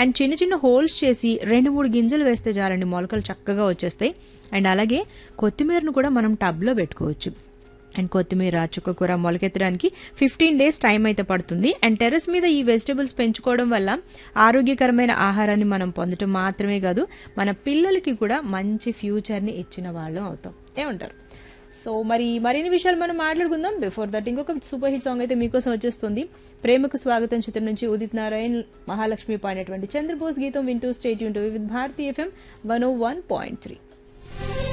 and చిన్న చిన్న holes చేసి రెండు మూడు గింజలు వేస్తే చాలండి మొలకలు చక్కగా వచ్చేస్తాయి అండ్ అలాగే కొత్తిమీరను కూడా మనం టబ్లో పెట్టుకోవచ్చు అండ్ కొత్తిమీర చుక్కకూర మొలకెత్తడానికి ఫిఫ్టీన్ డేస్ టైం అయితే పడుతుంది అండ్ టెర్రస్ మీద ఈ వెజిటబుల్స్ పెంచుకోవడం వల్ల ఆరోగ్యకరమైన ఆహారాన్ని మనం పొందటం మాత్రమే కాదు మన పిల్లలకి కూడా మంచి ఫ్యూచర్ని ఇచ్చిన వాళ్ళం అవుతాం ఏమంటారు సో మరి మరిన్ని విషయాలు మనం మాట్లాడుకుందాం బిఫోర్ దట్ ఇంకొక సూపర్ హిట్ సాంగ్ అయితే మీకోసం వచ్చేస్తుంది ప్రేమకు స్వాగతం చిత్రం నుంచి ఉదిత్ నారాయణ్ మహాలక్ష్మి పాడినటువంటి చంద్రబోస్ గీతం వింటూ స్టేట్ యూన్ with Bharati FM one O one point three